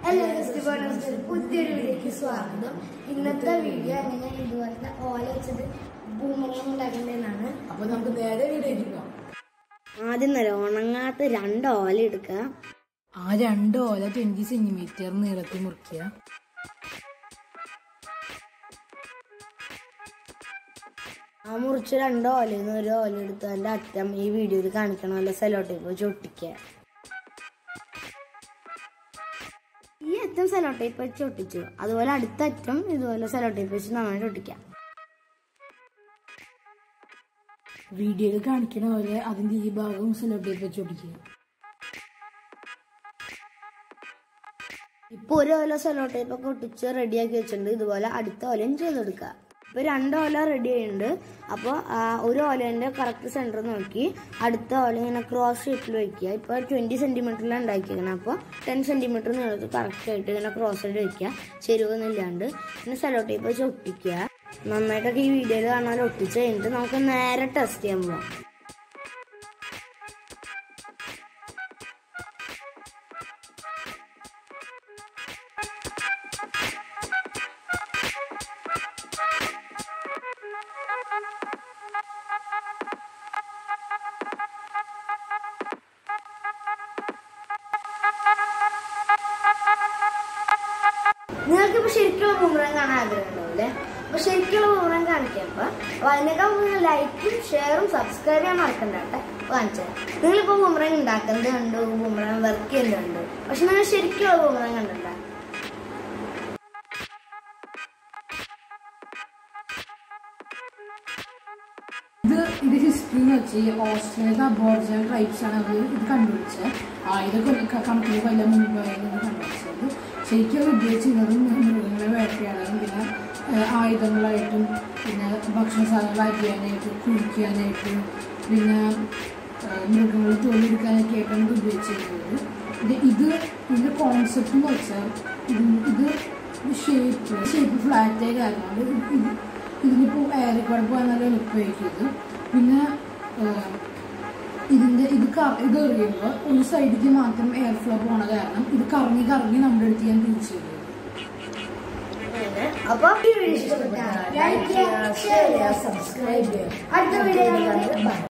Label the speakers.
Speaker 1: എല്ലാ ക്രിസ്ത്യബോണേഴ്സിന്റെ പുതിയൊരു വീഡിയോക്ക് സ്വാഗതം ഇന്നത്തെ വീഡിയോ എങ്ങനെ ഇതുപോലത്തെ ഓല വെച്ചത് ബൂമറം ഉണ്ടാക്കേണ്ടതെന്നാണ്
Speaker 2: അപ്പൊ നമുക്ക് നേരെ വീഡിയോക്ക് പോകാം
Speaker 1: ആദ്യം നേരം ഉണങ്ങാത്ത രണ്ട് ഓല എടുക്കുക
Speaker 2: ആ രണ്ട് ഓല ട്വന്റി സെന്റിമീറ്റർ നീളത്തിൽ മുറിക്കുക
Speaker 1: ആ മുറിച്ച് രണ്ട് ഓലയിൽ നിന്ന് ഒരു ഓല എടുത്ത് അതിന്റെ അറ്റം ഈ വീഡിയോയിൽ കാണിക്കണ പോലെ സെലോട്ടേപ്പ് വെച്ച് ഒട്ടിക്കുക ഈ അറ്റം സെലോട്ടേപ്പ് വെച്ച് ഒട്ടിച്ചു അതുപോലെ അടുത്ത അറ്റം ഇതുപോലെ സെലോട്ടേപ്പ് വെച്ച് നന്നായിട്ട് ഒട്ടിക്കാം
Speaker 2: വീഡിയോയിൽ കാണിക്കണ പോലെ അതിന്റെ ഈ ഭാഗവും സെലോട്ടേപ്പ് വെച്ച് ഒട്ടിക്കുക
Speaker 1: ഇപ്പൊ ഒരു ഓല സെലോ ടൈപ്പ് ഒക്കെ ഒട്ടിച്ച് റെഡിയാക്കി വെച്ചിട്ടുണ്ട് ഇതുപോലെ അടുത്ത ഓലയും ചെയ്തെടുക്കുക ഇപ്പൊ രണ്ട് ഓല റെഡി ആയിട്ടുണ്ട് അപ്പോൾ ഒരു ഓലേന്റെ കറക്റ്റ് സെന്റർ നോക്കി അടുത്ത ഓല ഇങ്ങനെ ക്രോസ് ഷേപ്പിൽ വെക്കുക ഇപ്പൊ ട്വന്റി സെന്റിമീറ്ററിലാണ് ഉണ്ടാക്കിയിരിക്കുന്നത് അപ്പോൾ ടെൻ സെന്റിമീറ്റർ നീളത്തിൽ കറക്റ്റ് ആയിട്ട് ഇങ്ങനെ ക്രോസ് ആയിട്ട് വെക്കുക ചെരുവൊന്നും ഇല്ലാണ്ട് പിന്നെ സെലോ ടൈപ്പ് വെച്ച് ഒട്ടിക്കുക നന്നായിട്ടൊക്കെ ഈ വീഡിയോയിൽ കാണാൻ ഒട്ടിച്ച് കഴിഞ്ഞിട്ട് നമുക്ക് നേരെ ടെസ്റ്റ് ചെയ്യാൻ പോവാം നിങ്ങൾക്കിപ്പോ ശരിക്കുള്ള ബൂമറം കാണാൻ ആഗ്രഹം ഉണ്ടാവില്ലേ അപ്പൊ ശരിക്കുള്ള ബൂമറം കാണിക്കുമ്പോ അപ്പൊ അതിനേക്കാൾ മുന്നേ ലൈക്കും ഷെയറും സബ്സ്ക്രൈബ് ചെയ്യാൻ മറക്കണ്ട കേട്ടോ കാണിച്ചാൽ നിങ്ങളിപ്പോ ബൂമറം ഉണ്ടാക്കുന്നത് കണ്ടു ബൂമറം വർക്ക് ചെയ്യുന്നുണ്ട് പക്ഷെ നിങ്ങൾ ശരിക്കുള്ള ബൂമറം കണ്ടിട്ടുണ്ടോ
Speaker 2: ഇത് ഇത് ഹിസ്റ്ററി എന്ന് വെച്ച് ഓസ്ട്രേലിയയിലെ അബോർജൻ ട്രൈബ്സ് ആണ് അത് ഇത് കണ്ടുപിടിച്ചത് ആയിരം കൊല്ലം കണക്കിന് കൊല്ലം മുമ്പായിരുന്നു ഇത് കണ്ടുപിടിച്ചത് ശരിക്കും അത് ഉപയോഗിച്ചിരുന്നത് മൃഗങ്ങളെ വേട്ടയാടാനും പിന്നെ ഏഹ്, ആയുധങ്ങളായിട്ടും പിന്നെ ഭക്ഷണ സാധനങ്ങൾ അരിയാനായിട്ട് കുഴിക്കാനായിട്ടും പിന്നെ ഏഹ്, മൃഗങ്ങൾ തൊഴിലെടുക്കാനൊക്കെ ആയിട്ടാണ് ഇത് ഉപയോഗിച്ചിരുന്നത് ഇത് ഇത് ഇതിന്റെ കോൺസെപ്റ്റ് എന്ന് വെച്ചാൽ ഇത് ഇത് ഷേപ്പ് ഷേപ്പ് ഫ്ലാറ്റ് ആയ കാരണം കൊണ്ട് ഇത് ഇത് ഇതിനിപ്പോൾ ഏറെക്കുറെ പോകാൻ നല്ല എളുപ്പമായിരിക്കും ഇത് പിന്നെ ഏഹ്, ഇതിന്റെ ഇത് ക- ഇത് എറിയുമ്പോൾ ഒരു സൈഡിലേക്ക് മാത്രം എയർ ഫ്ലോ പോണ കാരണം ഇത് കറങ്ങി കറങ്ങി നമ്മുടെ അടുത്ത് ഞാൻ തിരിച്ചു വരും
Speaker 1: അപ്പൊ ഈ വീഡിയോ ഇഷ്ടപ്പെട്ടാൽ ലൈക്ക് ചെയ്യുക ഷെയർ ചെയ്യുക സബ്സ്ക്രൈബ് ചെയ്യുക അടുത്ത വീഡിയോ